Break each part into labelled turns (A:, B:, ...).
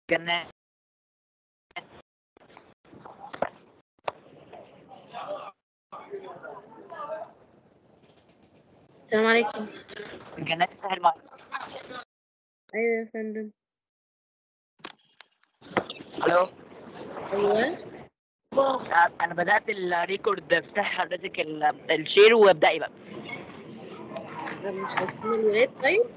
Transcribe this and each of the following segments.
A: جنات
B: السلام عليكم
A: جنات الساحل مع
B: ايوه يا فندم
A: الو
B: ايوه
A: انا بدات الريكورد افتح حضرتك ال- الشير وابدأي بقى
B: طب مش حاسين الولاد طيب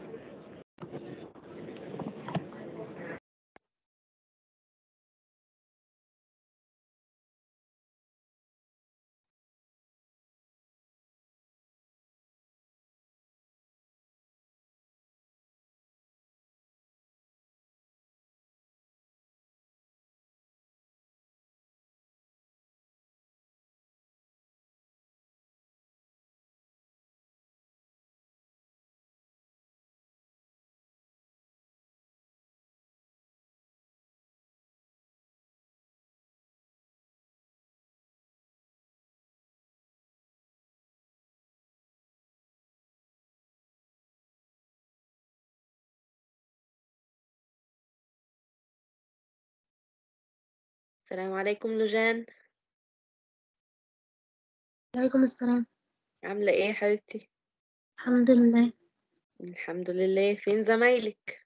B: السلام عليكم لوجان
C: عليكم السلام
B: عاملة ايه يا حبيبتي
C: الحمد لله
B: الحمد لله فين زمايلك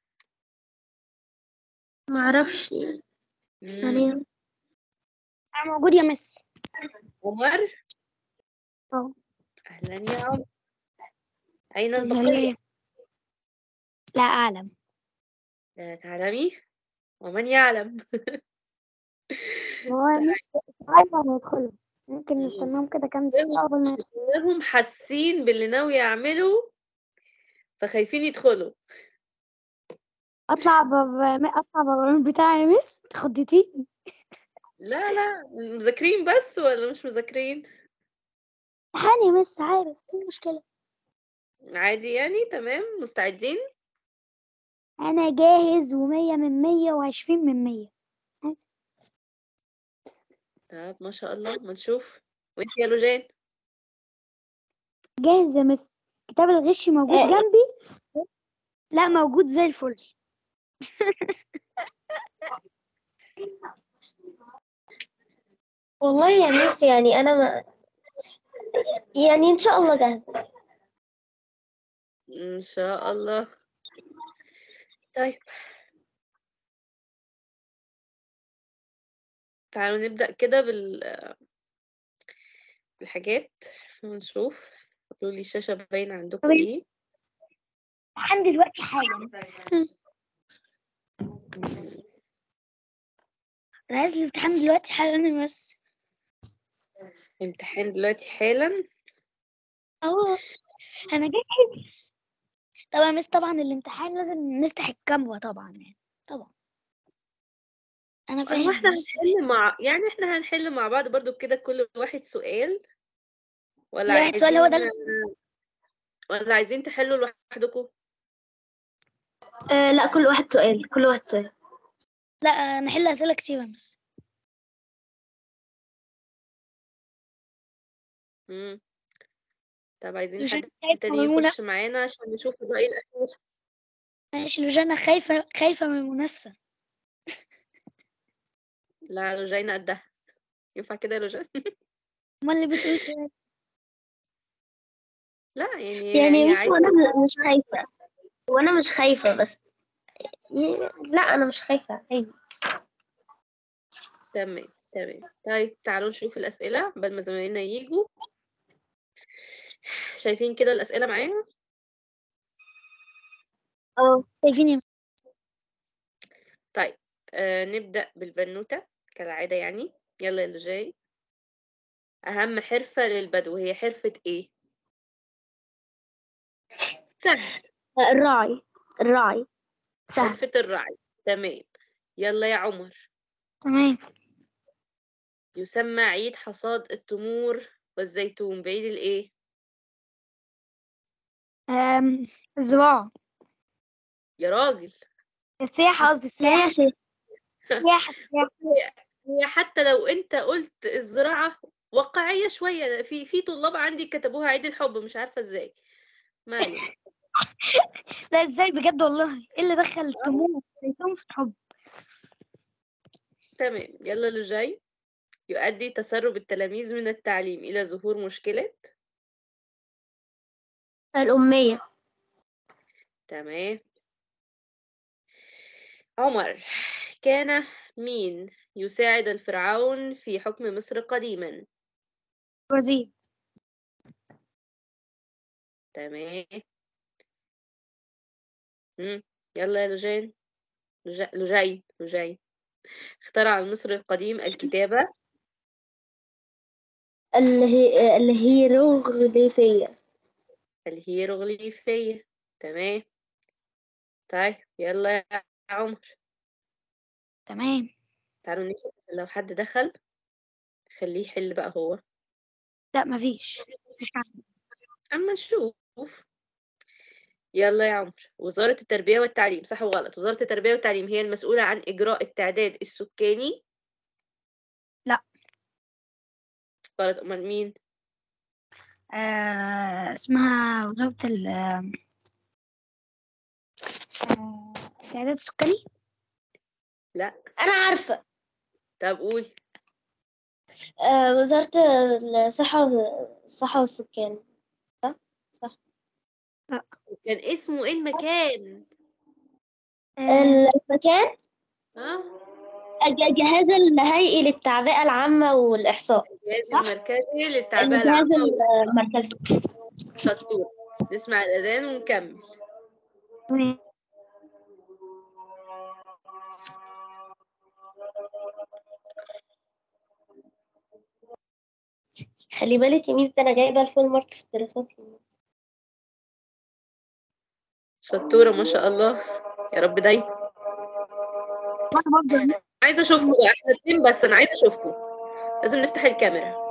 C: ما اعرفش
B: مم.
C: ثانية انا موجود يا مس
B: عمر
C: اه
B: اهلا يا عمر اين
C: أهلاً.
B: البقية
C: لا اعلم
B: لا تعلمي ومن يعلم
C: هو عايزة ندخل ممكن
B: مم.
C: نستناهم كده كام دقيقة قبل ما يدخلوا.
B: كلهم حاسين باللي ناوي يعمله فخايفين يدخلوا
C: اطلع باب اطلع باب بتاعي يا مس تخضتيني
B: لا لا مذاكرين بس ولا مش مذاكرين
C: هاني يا مس عارف ايه المشكلة
B: عادي يعني تمام مستعدين
C: انا جاهز ومية من مية وعشرين من مية عادي
B: طب ما شاء الله ما نشوف وانت يا لوجان
C: جاهز يا مس كتاب الغش موجود جنبي لا موجود زي الفل
D: والله يا ميس يعني أنا ما يعني إن شاء الله جاهزة
B: ان شاء الله طيب تعالوا نبدأ كده بال بالحاجات ونشوف قولوا لي الشاشة باينة عندكم ايه
C: امتحان دلوقتي حالا انا عايز الامتحان دلوقتي حالا بس
B: امتحان دلوقتي حالا
C: اه انا جاهز طبعا مس طبعا الامتحان لازم نفتح الكاميرا طبعا يعني طبعا انا
B: هو
C: فاهم
B: احنا
C: بس
B: هنحل مع يعني احنا هنحل مع بعض برضو كده كل واحد سؤال ولا
C: كل واحد سؤال هو ده
B: عايزين ولا عايزين تحلوا لوحدكم
D: آه لا كل واحد سؤال كل واحد سؤال
C: لا نحل اسئله كتير بس
B: امم طب عايزين
C: لوجان
B: حد
C: خايفة
B: تاني
C: ميمونة
B: يخش معانا عشان نشوف باقي الأسئلة
C: ماشي لوجانا خايفه خايفه من المنافسه
B: لا لوجينا قدها ينفع كده يا لوجان
C: امال اللي بتقول سؤال
B: لا يعني
D: يعني
B: هي
D: مش
B: عايزة
D: وأنا م- مش خايفة وأنا مش خايفة بس ي- لا أنا مش خايفة عادي
B: تمام تمام طيب تعالوا نشوف الأسئلة قبل ما زمايلنا يجوا شايفين كده الأسئلة معانا
D: اه
C: شايفين يا
B: طيب آه نبدأ بالبنوتة كالعادة يعني يلا يا لوجاي أهم حرفة للبدو هي حرفة إيه؟ سهل
D: الراعي الراعي سهل
B: حرفة الرعي تمام يلا يا عمر
C: تمام
B: يسمى عيد حصاد التمور والزيتون بعيد الإيه؟
C: أم الزراعه
B: يا راجل
C: السياحه قصدي السياحه
D: يا شيخ
C: السياحه السياحة.
B: هي حتى لو أنت قلت الزراعة واقعية شوية في في طلاب عندي كتبوها عيد الحب مش عارفة إزاي ما علينا
C: لا ازاي بجد والله ايه اللي دخل التمور والزيتون في الحب
B: تمام يلا اللي جاي يؤدي تسرب التلاميذ من التعليم إلى ظهور مشكلة
D: الأمية
B: تمام عمر كان مين يساعد الفرعون في حكم مصر قديما
C: وزير
B: تمام مم. يلا يا لجان لجا- لجين لجين اخترع المصري القديم الكتابة
D: الهي... الهيروغليفية
B: الهيروغليفية تمام طيب يلا يا عمر
C: تمام
B: تعالوا نمسك لو حد دخل خليه يحل بقى هو
C: لا مفيش
B: أما نشوف يلا يا عمر وزارة التربية والتعليم صح وغلط وزارة التربية والتعليم هي المسؤولة عن إجراء التعداد السكاني
C: لا.
B: غلط أمال مين
C: آه اسمها وزارة ال آه، التعداد السكاني
D: أنا عارفة
B: طب قولي
D: آه وزارة الصحة الصحة والسكان
B: كان اسمه إيه المكان
C: آه
D: المكان
B: ها
D: الج- الجهاز الهيئي للتعبئة العامة والإحصاء
B: الجهاز
D: صح؟
B: المركزي للتعبئة
D: الجهاز
B: العامة
D: المركزي
B: شطور نسمع الأذان ونكمل
C: تمام.
D: خلي بالك يا ميس ده أنا جايبة الفول مارك في الدراسات
B: شطورة ما شاء الله يا رب دايما
C: وأنا برضه
B: عايزة أشوفكم بقى احنا اتنين بس أنا عايزة أشوفكم لازم نفتح الكاميرا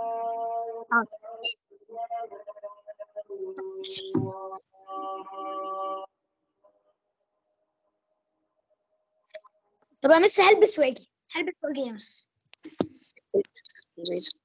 C: طب يا مس هلبس واجي هلبس واجي يا مس
B: ماشي.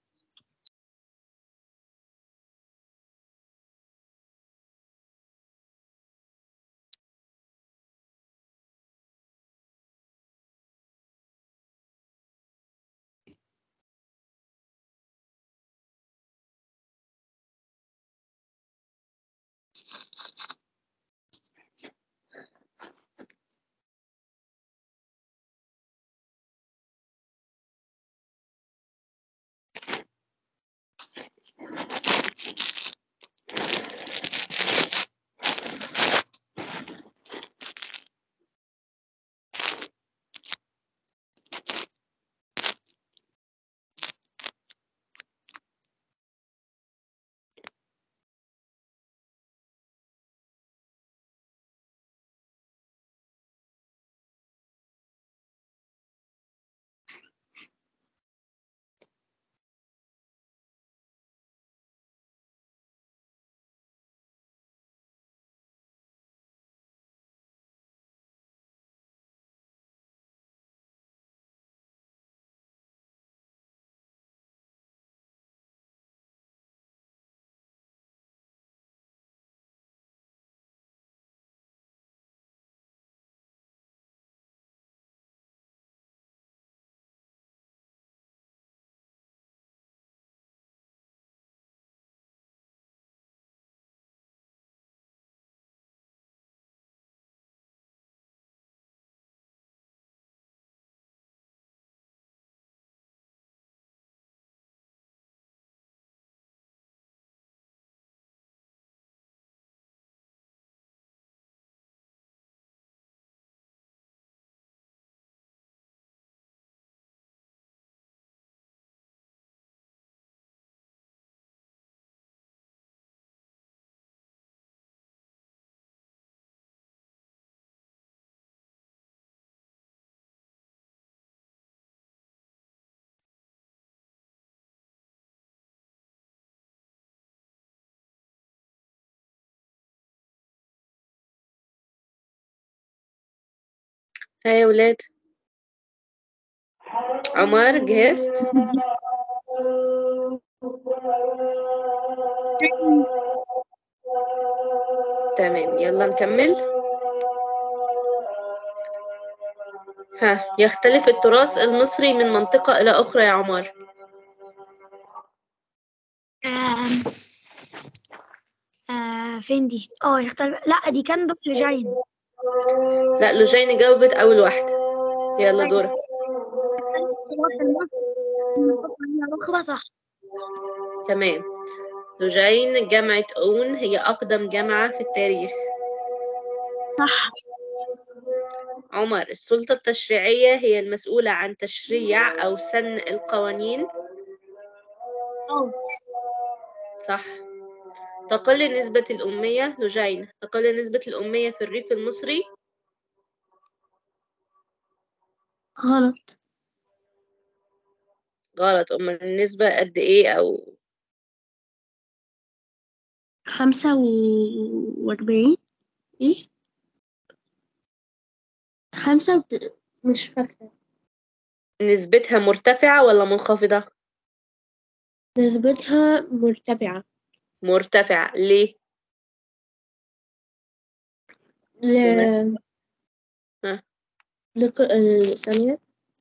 B: ها يا ولاد عمر جهزت تمام يلا نكمل ها يختلف التراث المصري من منطقة إلى أخرى يا عمر
C: آم، آه فين دي؟ اه يختلف لا دي كان دكتور جاين
B: لا لوجين جاوبت أول واحدة يلا دورك
C: رقبة صح
B: تمام لوجين جامعة أون هي أقدم جامعة في التاريخ
C: صح
B: عمر السلطة التشريعية هي المسؤولة عن تشريع أو سن القوانين
C: اه
B: صح تقل نسبة الأمية لوجين تقل نسبة الأمية في الريف المصري
D: غلط
B: غلط أمال النسبة قد إيه أو
D: خمسة وأربعين إيه خمسة وت... مش فاكرة
B: نسبتها مرتفعة ولا منخفضة
D: نسبتها مرتفعة
B: مرتفعة ليه
D: ل...
B: ها.
D: لك... آه، ثانية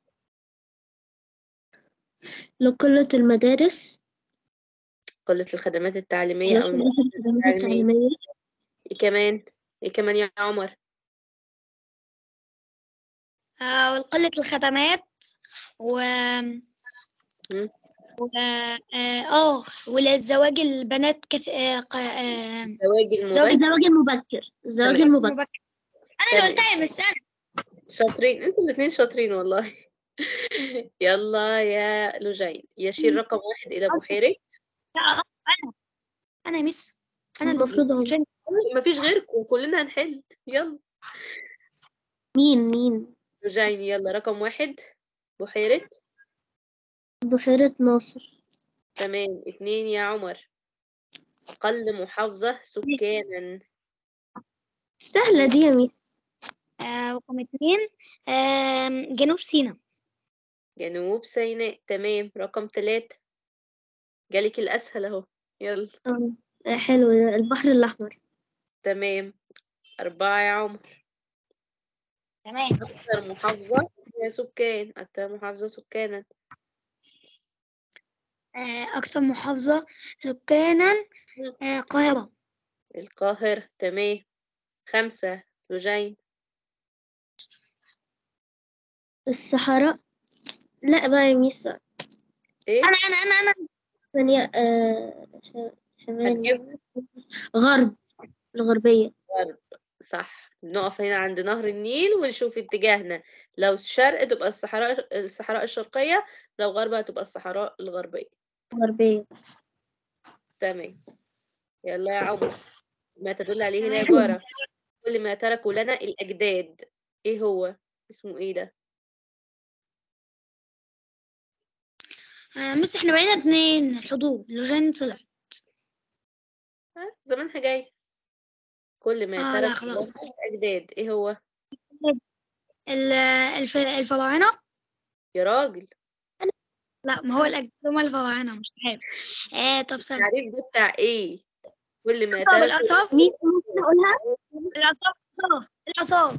D: لقلة المدارس
B: قلة الخدمات التعليمية أو
D: لقلة الخدمات
B: التعليمية
D: التعليمية
B: إيه كمان إيه كمان يا عمر
C: آه وقلة الخدمات و
B: مم.
C: و اه آه، والزواج البنات كث... آه ق... آه
B: زواج
C: زواج
B: المبكر
D: الزواج المبكر الزواج
B: تمام.
D: المبكر
C: مبكر. انا اللي قلتها يا مس انا
B: شاطرين انتوا الاثنين شاطرين والله يلا يا لوجين يشير رقم واحد إلى بحيرة
C: انا يا مس انا اللي
D: المفروض هو
C: عشان
B: مفيش غيركم كلنا هنحل يلا
D: مين مين
B: لوجين يلا رقم واحد بحيرة
D: بحيرة ناصر
B: تمام اتنين يا عمر أقل محافظة سكانا
D: سهلة دي يا مين
C: آه رقم اتنين آه جنوب سيناء
B: جنوب سيناء تمام رقم تلاتة جالك الأسهل أهو يلا
D: آه، حلو ده البحر الأحمر
B: تمام أربعة يا عمر
C: تمام
B: أكثر محافظة فيها سكان أكثر محافظة سكانا
C: آه اكثر محافظة سكانا آه القاهرة
B: القاهرة تمام خمسة لوجين
D: الصحراء لا بقى يا ميس بقى.
B: إيه
C: انا انا انا انا
D: ثانية آه ش- شمال
B: هتجيب
D: غرب الغربية
B: غرب صح بنقف هنا عند نهر النيل ونشوف اتجاهنا لو شرق تبقى الصحراء الصحراء الشرقية لو غرب هتبقى الصحراء الغربية
D: الغربية
B: تمام يلا يا عمر ما تدل عليه هنا عبارة كل ما تركوا لنا الأجداد إيه هو اسمه إيه ده
C: آه مس احنا بقينا اتنين الحضور لوجين طلع
B: ها زمانها جاي كل ما
C: آه، لا،
B: تركوا
C: خلاص.
B: لنا الأجداد إيه هو
C: ال- الف... الفراعنة
B: يا راجل
C: لا ما هو الأجداد هما الفراعنة مش عارف آه طب ثانية
B: التعريف ده بتاع إيه كل ما
C: طب
B: تركوا
C: الأطراف
D: مين ممكن أقولها؟
C: الأطراف الأطراف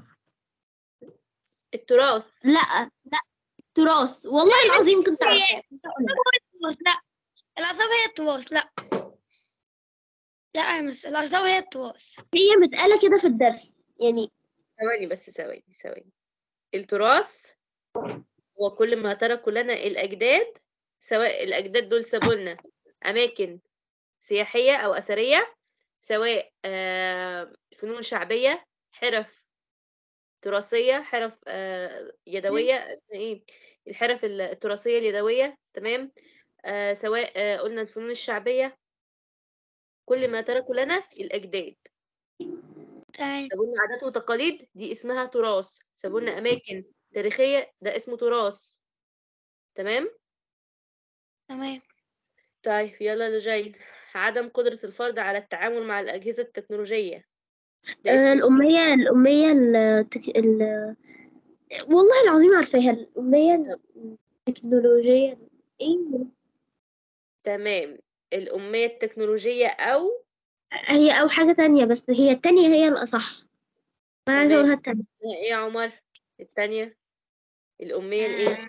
B: التراث
D: لا لا تراث والله العظيم كنت عارفة
C: التراث لا الأطراف هي التراث لا لا يا مس الأطراف هي التراث
D: هي متقالة كده في الدرس يعني
B: ثواني بس ثواني ثواني التراث هو كل ما تركوا لنا الأجداد سواء الأجداد دول سابوا لنا أماكن سياحية أو أثرية سواء آه، فنون شعبية حرف تراثية حرف آه، يدوية اسمها إيه الحرف ال- التراثية اليدوية تمام آه، سواء آه، قلنا الفنون الشعبية كل ما تركوا لنا الأجداد
C: تمام
B: سابوا لنا عادات وتقاليد دي اسمها تراث سابوا لنا أماكن تاريخية ده اسمه تراث تمام
C: تمام
B: طيب يلا لجين عدم قدرة الفرد على التعامل مع الأجهزة التكنولوجية ده
D: آه
B: اسمه
D: الأمية الأمية التك... ال... والله العظيم عارفاها الأمية التكنولوجية إيه
B: تمام الأمية التكنولوجية أو
D: هي أو حاجة تانية بس هي التانية هي الأصح أنا عايزة
B: تمام.
D: أقولها التانية
B: إيه يا عمر التانية الأمية الإيه؟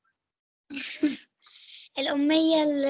C: الأمية ال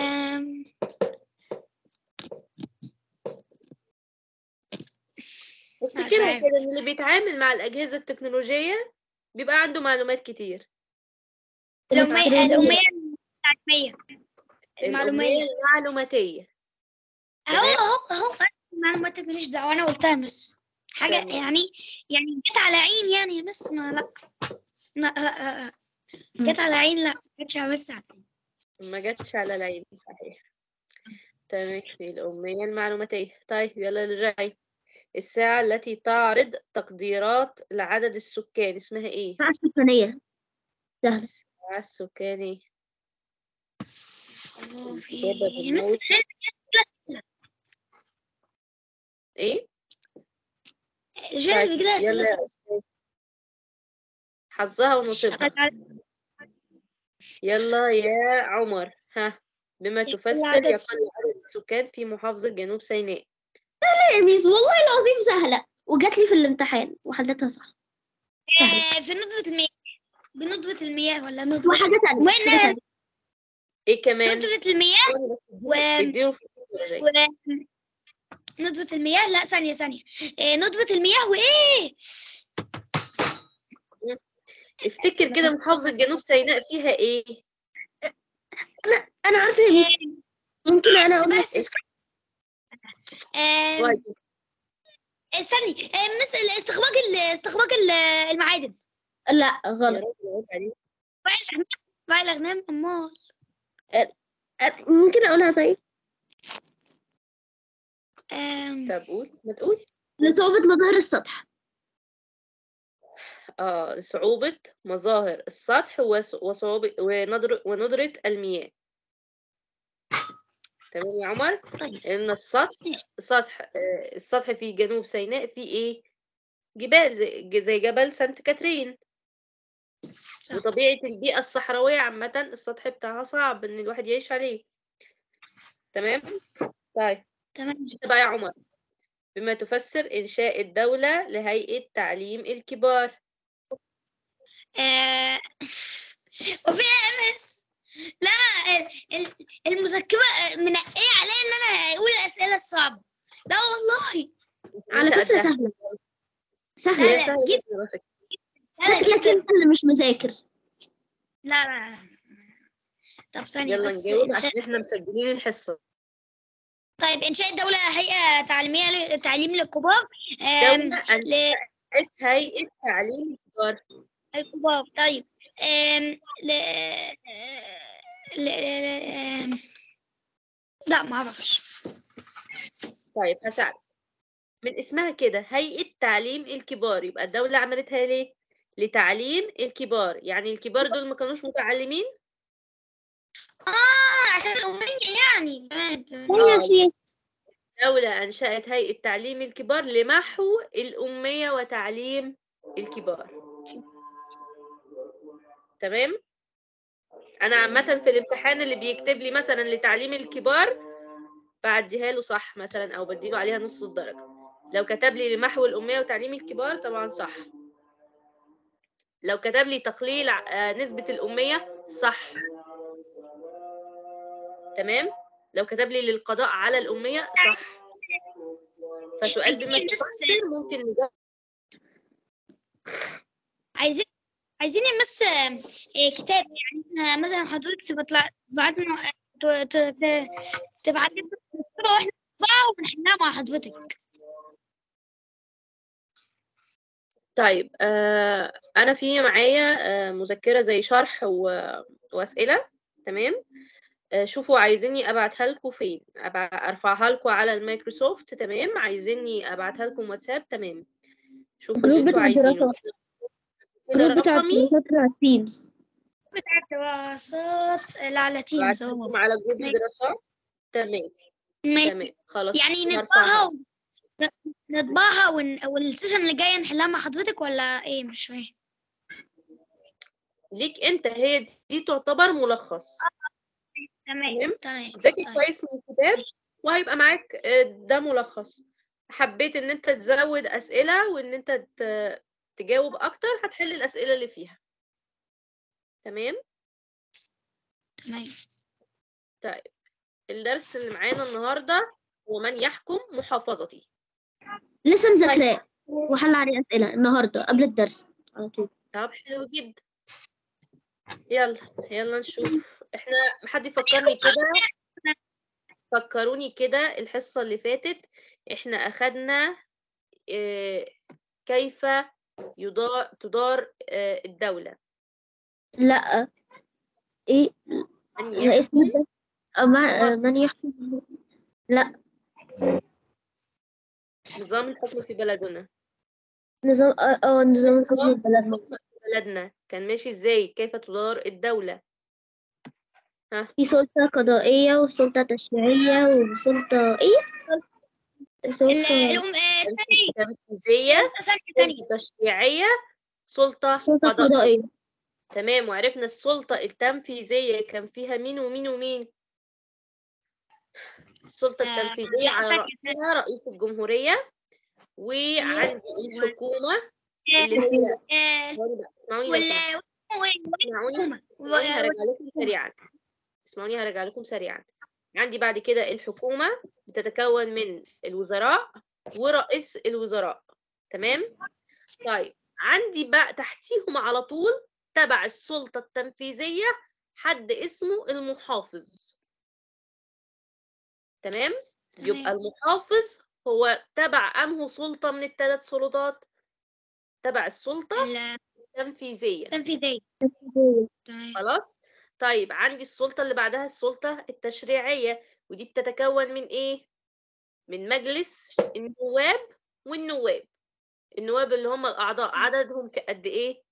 B: افتكرها
C: عارفة.
B: كده إن اللي بيتعامل مع الأجهزة التكنولوجية بيبقى عنده معلومات كتير
C: الأمية الأمية التعليمية
B: الأمية
C: المعلومية
B: المعلوماتية
C: أهو أهو أهو المعلومات ماليش دعوة أنا قلتها مس حاجة
B: تمام.
C: يعني يعني جت على عين يعني يا مس ما لا لا لا لا لا. جت على عين لا ما جتش على مس على عين.
B: ما جاتش على العين صحيح تمام الأمية المعلوماتية طيب يلا اللي جاي الساعة التي تعرض تقديرات لعدد السكان اسمها ايه؟
D: الساعة السكانية سهلة
B: الساعة السكانية
C: أهو في
B: سبب
C: مس
B: الموت ايه؟
C: الجيل
B: طيب
C: اللي بيجي لها
B: يلا
C: أسئلة
B: يا أستاذ حظها ونصيبها يلا يا عمر ها بما تفسر
C: العدد
B: يقل عدد السكان في محافظة جنوب سيناء
D: يا ميس والله العظيم سهلة وجات لي في الامتحان وحلتها صح
C: آه، في ندوة المياه بندوة المياه ولا ندوة
D: وحاجة تانية
C: وين
D: حاجة تانية.
B: ايه كمان؟
C: ندوة المياه و...
B: اديله في الدرجة.
C: و... ندوة المياه لا ثانية ثانية آه، ندوة المياه وإيه
B: افتكر كده محافظة جنوب سيناء فيها ايه؟
D: أنا أنا عارفة يا ميس ممكن أنا أقول
C: بس بس آم،
B: واجب.
C: استني آه، مس استخراج ال- استخراج ال- المعادن
D: لا
B: يا
D: غلط
B: رب يعود عليك.
C: باقي الأغنام باقي الأغنام أمال
D: أ- ممكن أقولها طيب
C: آم،
B: طب قول ما تقول
D: لصعوبة مظاهر السطح
B: اه صعوبة مظاهر السطح وص- وصعوبة وندر وندرة المياه تمام يا عمر
C: طيب
B: لأن السطح
C: ماشي.
B: سطح آه، السطح في جنوب سيناء فيه ايه جبال زي زي جبل سانت كاترين
C: صح.
B: وطبيعة البيئة الصحراوية عامة السطح بتاعها صعب إن الواحد يعيش عليه تمام طيب
C: تمام
B: انت بقى يا عمر بما تفسر إنشاء الدولة لهيئة تعليم الكبار
C: آه، وفي ام اس لا ال- ال- المذكرة منقية عليا إن أنا أقول الأسئلة الصعبة لا والله
D: على
B: انت
D: فكرة
B: قدها.
D: سهلة
C: لا،
D: سهلة
B: هي
C: لا،
B: سهلة
C: جد-
B: جدا على فكرة.
C: لا لا
D: شكلك
C: جدا
D: انت اللي مش مذاكر
C: لا لا لا طب ثانية
B: يلا
C: بس
B: نجاوب
C: إنشاء
B: عشان احنا مسجلين الحصة
C: طيب إنشاء الدولة هيئة تعليمية تعليم للكبار آم،
B: دولة أنشأت هيئة تعليم الكبار
C: للكبار طيب آم، ل... ل... آم، لا ما أعرفش
B: طيب هساعدك من اسمها كده هيئة تعليم الكبار يبقى الدولة عملتها ليه؟ لتعليم الكبار يعني الكبار دول ما كانوش متعلمين
C: آه عشان الأمية يعني تمام تمام.
D: هي
B: آه.
D: شيء
B: دولة أنشأت هيئة تعليم الكبار لمحو الأمية وتعليم الكبار تمام؟ أنا عامة في الامتحان اللي بيكتب لي مثلا لتعليم الكبار بعديها له صح مثلا أو بديله عليها نص الدرجة لو كتب لي لمحو الأمية وتعليم الكبار طبعا صح لو كتب لي تقليل ع- آه، نسبة الأمية صح تمام لو كتب لي للقضاء على الأمية صح فسؤال بما تفسر ممكن نجاوب
C: عايزين عايزين نمس آه، كتاب يعني إحنا مثلا حضرتك تبعت تبعت لنا ت- ت- ت- تبعت لنا الكتابة واحنا نطبعها ونحلها مع حضرتك
B: طيب آه أنا في معايا آه مذكرة زي شرح و... وأسئلة تمام آه شوفوا عايزيني أبعتها لكم فين أبع... أرفعها لكم على المايكروسوفت تمام عايزيني أبعتها لكم واتساب تمام شوفوا اللي
D: الجروب
B: انتوا
D: بتاع
B: عايزينه
D: الدراسات.
B: كده
D: الجروب بتاع
B: رقمي
D: الدراسات على التيمز
C: بتاع الدراسات اللي على تيمز
B: بعتها
C: هو
B: لكم على جروب الدراسات تمام
C: ما-
B: تمام خلاص
C: يعني
B: هرفعها.
C: نطبعها و- نطبعها ون... والسيشن اللي جاية نحلها مع حضرتك ولا ايه مش فاهم
B: ليك انت هي دي, دي تعتبر ملخص
C: تمام
B: تمام
C: تمام
B: ذاكر
C: طيب.
B: كويس من الكتاب وهيبقى معاك آه، ده ملخص حبيت ان انت تزود اسئله وان انت ت- تجاوب اكتر هتحل الاسئله اللي فيها تمام
C: تمام
B: طيب الدرس اللي معانا النهارده هو من يحكم محافظتي
D: لسه مذاكراه وحل عليه أسئلة النهاردة قبل الدرس على طول
B: طب حلو جدا يلا يلا نشوف احنا حد يفكرني كده فكروني كده الحصة اللي فاتت احنا أخدنا اه كيف يدار تدار اه الدولة
D: لا ايه
B: من
D: لا اسم
B: يحكم
D: الدرس أو ما-
B: مصر.
D: من يحكم لا
B: نظام الحكم في بلدنا
D: نظام اه آه، نظام الحكم
B: نظام
D: في بلدنا
B: الحكم في بلدنا كان ماشي ازاي كيف تدار الدولة
D: في سلطة قضائية وسلطة تشريعية وسلطة ايه
C: ال-
D: سلطة
C: الأم آه،
B: تنفيذية
C: ثانية ثانية
B: سلطة تشريعية سلطة
D: سلطة
B: قضائية
D: قضائية
B: تمام وعرفنا السلطة التنفيذية كان فيها مين ومين ومين السلطة
C: آه،
B: التنفيذية
C: لا،
B: على
C: ثانية،
B: رأسها رئيس الجمهورية وعندي الحكومة اللي هي
C: آه،
B: ثواني بقى، اسمعوني لو
C: وال
B: سمحتوا. اسمعوني
C: والحكومة
B: اسمعوني هرجع لكم سريعا اسمعوني هرجع لكم سريعا عندي بعد كده الحكومة بتتكون من الوزراء ورئيس الوزراء تمام طيب عندي بقى تحتيهم على طول تبع السلطة التنفيذية حد اسمه المحافظ تمام يبقى
C: تمام.
B: المحافظ هو تبع أنه سلطة من الثلاث سلطات تبع السلطة التنفيذية
C: التنفيذية تمام
B: خلاص طيب عندي السلطة اللي بعدها السلطة التشريعية ودي بتتكون من ايه من مجلس النواب والنواب النواب اللي هم الأعضاء عددهم ك- قد ايه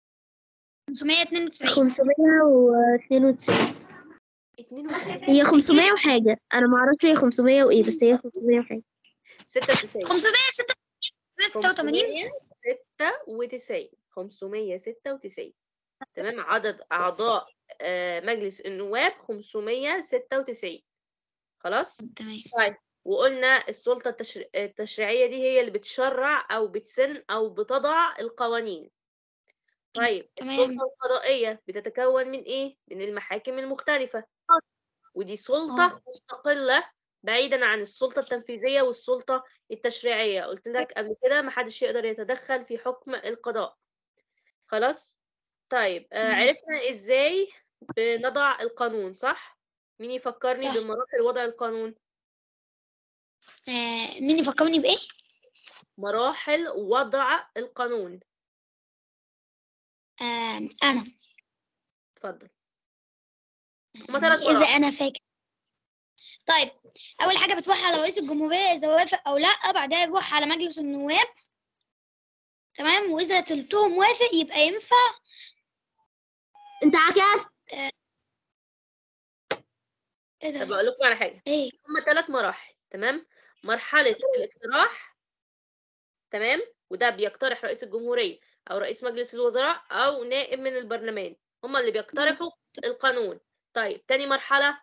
C: 592
D: 592
B: 92
D: هي 500 وحاجة أنا معرفش هي 500 وإيه بس هي 500 وحاجة
B: 96
C: 586
B: 596 596 تمام عدد أعضاء آه، مجلس النواب 596 خلاص
C: تمام
B: طيب وقلنا السلطة التشر... التشريعية دي هي اللي بتشرع أو بتسن أو بتضع القوانين طيب
C: تمام.
B: السلطة القضائية بتتكون من إيه؟ من المحاكم المختلفة ودي سلطة
C: آه.
B: مستقلة بعيدا عن السلطة التنفيذية والسلطة التشريعية قلت لك قبل كده محدش يقدر يتدخل في حكم القضاء خلاص طيب آه
C: تمام.
B: عرفنا إزاي بنضع القانون صح؟ مين يفكرني
C: صح.
B: بمراحل وضع القانون؟
C: آه، مين يفكرني بإيه؟
B: مراحل وضع القانون
C: آه، أنا
B: اتفضل هما ثلاث
C: إذا
B: مراحل
C: أنا فاكر طيب أول حاجة بتروح على رئيس الجمهورية إذا وافق أو لأ بعدها بيروح على مجلس النواب تمام وإذا تلتهم وافق يبقى ينفع
D: أنت عكست
B: طب
C: إيه ده؟
B: أقول لكم على حاجة
C: إيه؟
B: هما ثلاث مراحل تمام مرحلة الاقتراح تمام وده بيقترح رئيس الجمهورية أو رئيس مجلس الوزراء أو نائب من البرلمان هما اللي بيقترحوا القانون طيب تاني مرحلة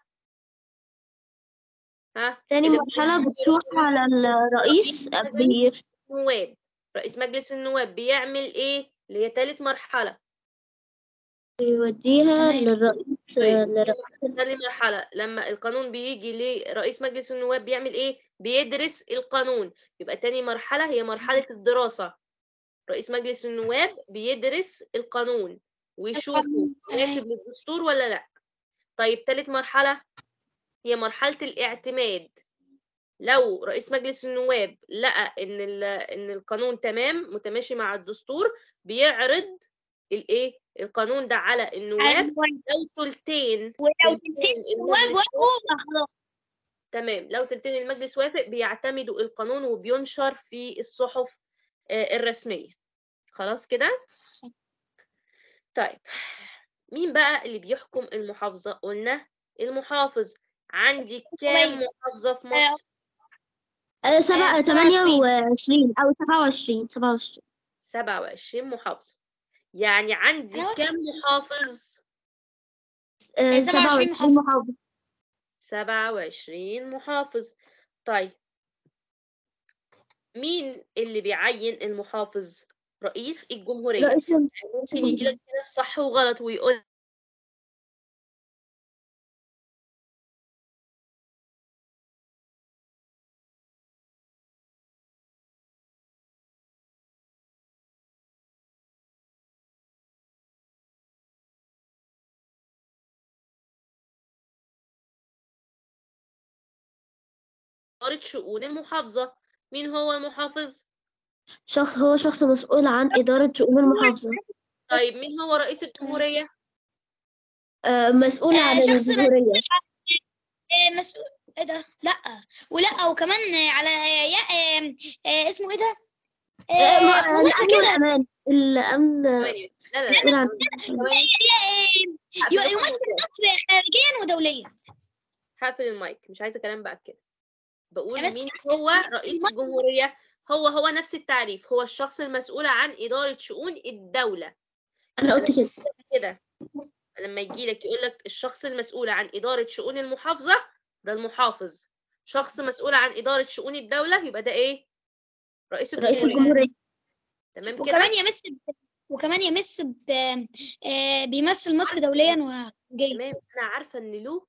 B: ها
D: تاني
B: اللي
D: مرحلة بتروح على الرئيس بي...
B: النواب رئيس مجلس النواب بيعمل إيه اللي هي تالت مرحلة
D: بيوديها
C: تمام.
D: للرئيس
B: طيب.
D: للرئيس
B: تاني مرحلة لما القانون بيجي لرئيس مجلس النواب بيعمل ايه؟ بيدرس القانون يبقى تاني مرحلة هي مرحلة الدراسة رئيس مجلس النواب بيدرس القانون ويشوفه مناسب للدستور ولا لا طيب تالت مرحلة هي مرحلة الاعتماد لو رئيس مجلس النواب لقى ان ال- ان القانون تمام متماشي مع الدستور بيعرض الايه القانون ده على النواب لو تلتين
C: ولو
B: تلتين
C: تلتين النواب
B: المجلس
C: وافقوا خلاص
B: تمام لو تلتين المجلس وافق بيعتمدوا القانون وبينشر في الصحف آه، الرسمية خلاص كده طيب مين بقى اللي بيحكم المحافظة قلنا المحافظ عندي كام محافظة في مصر
D: آه، سبعة
C: آه،
D: تمانية
C: 27.
D: وعشرين أو سبعة وعشرين سبعة وعشرين
B: 27 محافظة يعني عندي
C: أنا
B: كام محافظ
D: آه،
C: 27
D: سبعة وعشرين
C: محافظة.
D: محافظة
B: 27 محافظ طيب مين اللي بيعين المحافظ رئيس الجمهورية
D: رئيس ال-
B: ممكن يجي لك كده صح وغلط ويقول إدارة شؤون المحافظة مين هو المحافظ؟
E: شخص هو شخص مسؤول عن إدارة شؤون المحافظة
B: طيب مين هو رئيس الجمهورية؟
E: آه، مسؤول
C: آه،
E: عن
C: شخص
E: الجمهورية
C: آه، مسؤول ايه ده لا ولا وكمان آه، على يا آه، آه، اسمه ايه ده
E: آه،
C: آه،
E: ما-
C: والله
E: الأمن
C: كده
E: والأمان الأمن
B: ثواني لا لا لا
E: مسؤول عن
B: ثواني
C: آه،
B: هقفل
C: يمثل
B: المايك.
C: مصر خارجيا ودوليا
B: هقفل المايك مش عايزة كلام بقى كده بقول
C: يا بس-
B: مين هو رئيس الجمهورية هو هو نفس التعريف هو الشخص المسؤول عن إدارة شؤون الدولة
E: أنا قلت كده
B: كده لما يجي لك يقول لك الشخص المسؤول عن إدارة شؤون المحافظة ده المحافظ شخص مسؤول عن إدارة شؤون الدولة يبقى ده إيه رئيس
E: رئيس
B: الجمهورية
E: الجمهورية
B: تمام كده
C: وكمان يمس ب- وكمان يمس ب- آه، بيمثل مصر دوليا وخارجيا
B: تمام أنا عارفة إن له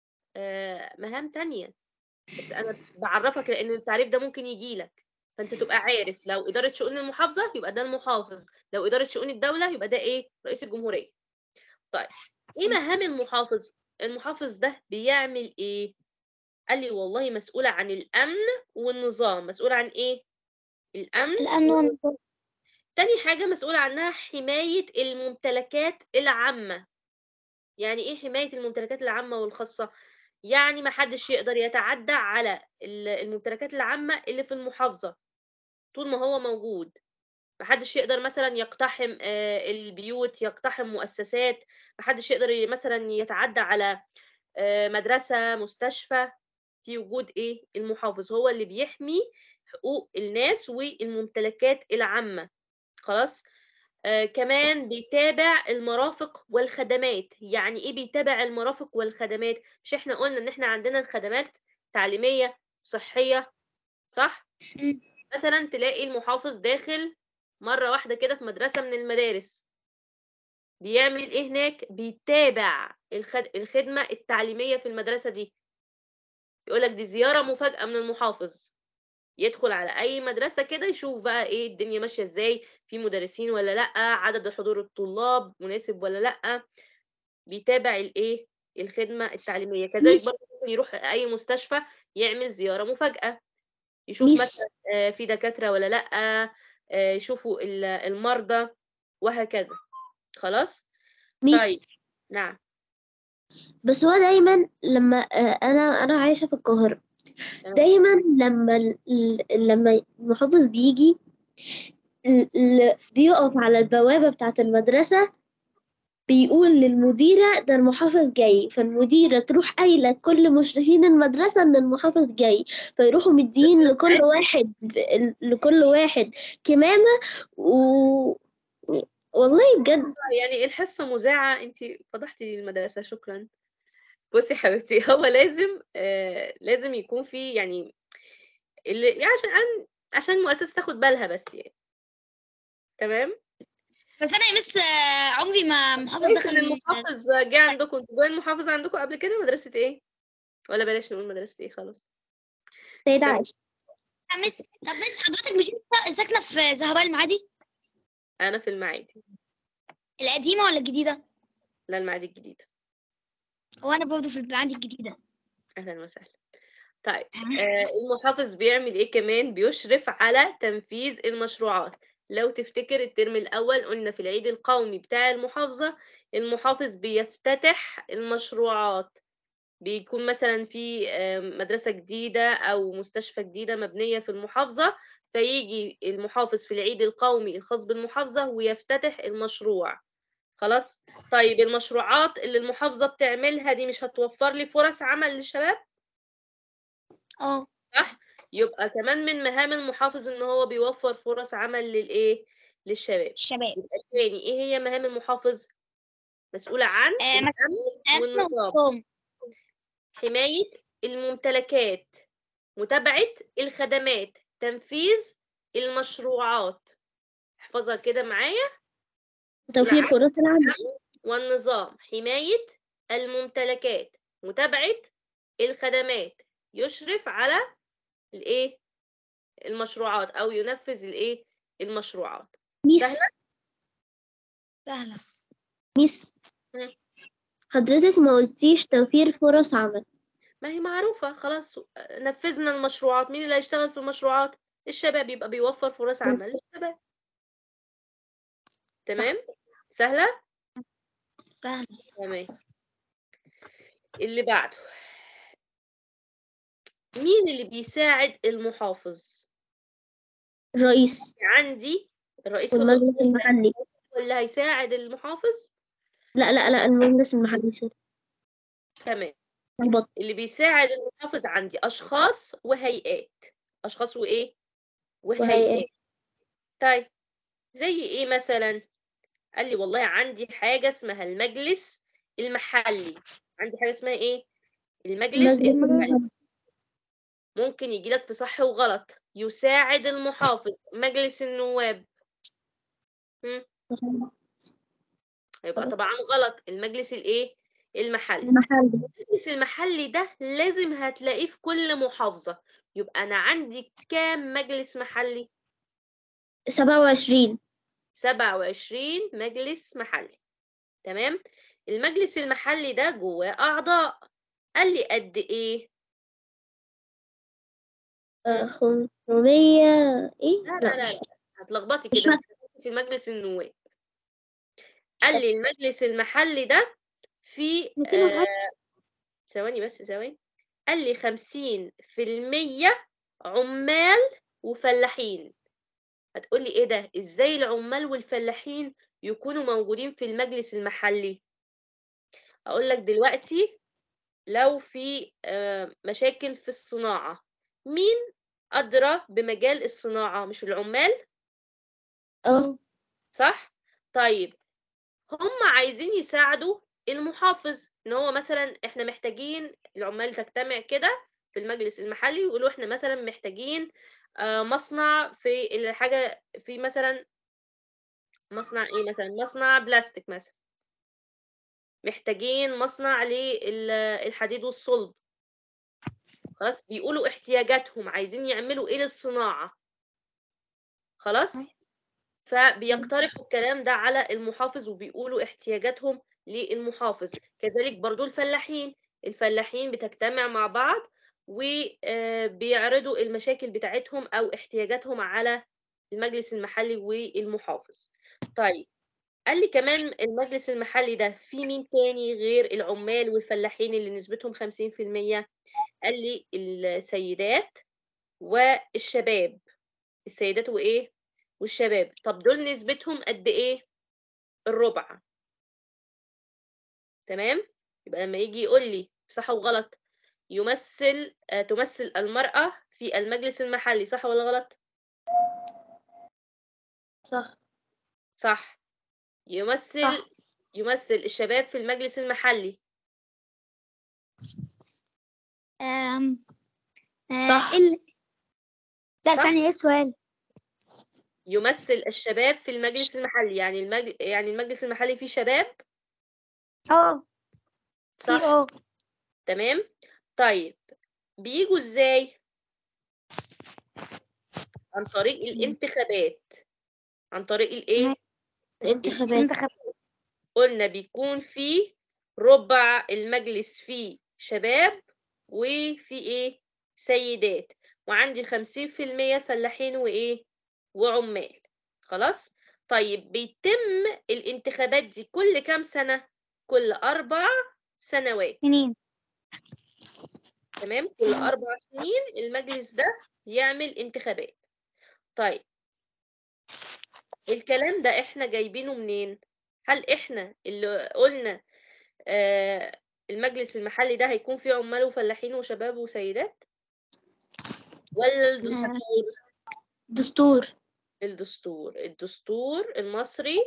B: آه، مهام تانية بس أنا بعرفك لأن التعريف ده ممكن يجي لك فأنت تبقى عارف لو إدارة شؤون المحافظة يبقى ده المحافظ لو إدارة شؤون الدولة يبقى ده إيه رئيس الجمهورية طيب إيه مهام المحافظ المحافظ ده بيعمل إيه قال لي والله مسؤولة عن الأمن والنظام مسؤولة عن إيه الأمن
C: الامن والنظام.
B: تاني حاجة مسؤولة عنها حماية الممتلكات العامة يعني ايه حماية الممتلكات العامة والخاصة يعني ما حدش يقدر يتعدى على ال- الممتلكات العامة اللي في المحافظة طول ما هو موجود ما حدش يقدر مثلا يقتحم آه، البيوت يقتحم مؤسسات ما حدش يقدر ي- مثلا يتعدى على آه، مدرسة مستشفى في وجود ايه المحافظ هو اللي بيحمي حقوق الناس والممتلكات العامة خلاص آه كمان بيتابع المرافق والخدمات يعني ايه بيتابع المرافق والخدمات مش احنا قلنا ان احنا عندنا الخدمات تعليمية صحية صح
C: مم.
B: مثلا تلاقي المحافظ داخل مرة واحدة كده في مدرسة من المدارس بيعمل ايه هناك بيتابع الخد... الخدمة التعليمية في المدرسة دي يقولك دي زيارة مفاجأة من المحافظ يدخل على اي مدرسه كده يشوف بقى ايه الدنيا ماشيه ازاي في مدرسين ولا لا عدد حضور الطلاب مناسب ولا لا بيتابع الايه الخدمه التعليميه كذلك برضه ممكن يروح اي مستشفى يعمل زياره مفاجاه يشوف
E: ميس.
B: مثلا آه، في دكاتره ولا لا آه، يشوفوا ال- المرضى وهكذا خلاص
E: ميس
B: طيب نعم
E: بس هو دايما لما آه، أنا أنا عايشة في القاهرة
B: تمام.
E: دايما لما ال- ال- لما المحافظ بيجي ال- ال- بيقف على البوابة بتاعة المدرسة بيقول للمديرة ده المحافظ جاي فالمديرة تروح قايلة لكل مشرفين المدرسة إن المحافظ جاي فيروحوا مدين لكل واحد لكل واحد كمامة و والله بجد
B: يعني الحصة مذاعة انت فضحتي المدرسة شكرا بصي يا حبيبتي هو لازم آه لازم يكون في يعني اللي يعني عشان عشان المؤسسة تاخد بالها بس يعني تمام
C: بس انا يا مس آه، عمري ما محافظ
B: كويس
C: دخل
B: ان المحافظ جه عندكم انتوا جاي المحافظ عندكم قبل كده مدرسة ايه ولا بلاش نقول مدرسة ايه خلاص
E: سيدة
B: تمام.
E: عائشة
C: آه، مس طب مس حضرتك مش انت ساكنه في زهراء المعادي
B: انا في المعادي
C: القديمه ولا الجديده
B: لا المعادي الجديدة
C: وانا برضه في المعادي الجديده
B: اهلا وسهلا طيب آه المحافظ بيعمل ايه كمان بيشرف على تنفيذ المشروعات لو تفتكر الترم الاول قلنا في العيد القومي بتاع المحافظة المحافظ بيفتتح المشروعات بيكون مثلا في آه، مدرسة جديدة أو مستشفى جديدة مبنية في المحافظة فيجي المحافظ في العيد القومي الخاص بالمحافظة ويفتتح المشروع خلاص طيب المشروعات اللي المحافظة بتعملها دي مش هتوفر لي فرص عمل للشباب
C: اه
B: صح يبقى كمان من مهام المحافظ ان هو بيوفر فرص عمل للايه للشباب
C: الشباب
B: يبقى تاني ايه هي مهام المحافظ مسؤولة عن
C: آه،
B: الأمن
C: أمن
B: والنظام
C: ونظام.
B: حماية الممتلكات متابعة الخدمات تنفيذ المشروعات احفظها كده معايا
E: توفير فرص العمل
B: والنظام حماية الممتلكات متابعة الخدمات يشرف على الايه المشروعات او ينفذ الايه المشروعات
E: ميس
B: سهلة؟
C: سهله
E: ميس
B: مم.
E: حضرتك ما قلتيش توفير فرص عمل
B: ما هي معروفة خلاص نفذنا المشروعات مين اللي هيشتغل في المشروعات الشباب يبقى بيوفر فرص عمل للشباب تمام سهلة
C: سهل
B: تمام اللي بعده مين اللي بيساعد المحافظ
E: الرئيس
B: عندي الرئيس هو اللي
E: والمجلس المحلي
B: هو اللي هيساعد المحافظ
E: لا لا لا المجلس المحلي سوري
B: تمام
E: لخبطت.
B: اللي بيساعد المحافظ عندي أشخاص وهيئات أشخاص وإيه وهيئات
E: وهيئات.
B: طيب زي إيه مثلا قال لي والله عندي حاجة اسمها المجلس المحلي عندي حاجة اسمها إيه المجلس
E: المجلس
B: المحلي
E: المحلي
B: ممكن يجي لك في صح وغلط يساعد المحافظ مجلس النواب هيبقى
E: غلط.
B: طبعا غلط المجلس الايه المحلي
E: المحلي
B: المجلس المحلي ده لازم هتلاقيه في كل محافظة يبقى أنا عندي كام مجلس محلي؟
E: سبعة وعشرين
B: سبعة وعشرين مجلس محلي تمام؟ المجلس المحلي ده جواه أعضاء قال لي قد إيه؟
E: خمسمية ايه
B: لا لا لا,
E: مش-
B: لا. هتلخبطي
E: مش
B: كده
E: فاكرة.
B: في مجلس النواب قال لي المجلس المحلي ده في
E: ميتين
B: آه
E: وحاجة.
B: ثواني بس ثواني قال لي خمسين في المية عمال وفلاحين هتقولي ايه ده ازاي العمال والفلاحين يكونوا موجودين في المجلس المحلي اقول لك دلوقتي لو في آه، مشاكل في الصناعة مين أدرى بمجال الصناعة مش العمال
E: اه
B: صح طيب هم عايزين يساعدوا المحافظ ان هو مثلا احنا محتاجين العمال تجتمع كده في المجلس المحلي ويقولوا احنا مثلا محتاجين آه، مصنع في الحاجة في مثلا مصنع ايه مثلا مصنع بلاستيك مثلا محتاجين مصنع للحديد والصلب خلاص بيقولوا احتياجاتهم عايزين يعملوا ايه للصناعة خلاص فبيقترحوا الكلام ده على المحافظ وبيقولوا احتياجاتهم للمحافظ كذلك برضو الفلاحين الفلاحين بتجتمع مع بعض وبيعرضوا المشاكل بتاعتهم أو احتياجاتهم على المجلس المحلي والمحافظ طيب قال لي كمان المجلس المحلي ده في مين تاني غير العمال والفلاحين اللي نسبتهم 50% قال لي السيدات والشباب السيدات وإيه والشباب طب دول نسبتهم قد ايه الربع تمام يبقى لما يجي يقول لي صح وغلط يمثل آه تمثل المرأة في المجلس المحلي صح ولا غلط
E: صح
B: صح يمثل
C: صح.
B: يمثل الشباب في المجلس المحلي
C: أم... آه،
E: صح.
C: ال... لا
B: صح.
C: ثانية ايه السؤال؟
B: يمثل الشباب في المجلس المحلي يعني المج... يعني المجلس المحلي فيه شباب
C: اه في
B: صح
C: اه
B: تمام طيب بيجوا ازاي عن طريق الانتخابات عن طريق الايه
E: الانتخابات
C: انتخاب
B: قلنا بيكون في ربع المجلس فيه شباب وفي ايه سيدات وعندي خمسين في المية فلاحين وايه وعمال خلاص طيب بيتم الانتخابات دي كل كام سنة كل أربع سنوات
C: سنين
B: تمام كل أربع سنين المجلس ده يعمل انتخابات طيب الكلام ده احنا جايبينه منين هل احنا اللي قلنا آه المجلس المحلي ده هيكون فيه عمال وفلاحين وشباب وسيدات ولا الدستور
E: دستور
B: الدستور الدستور المصري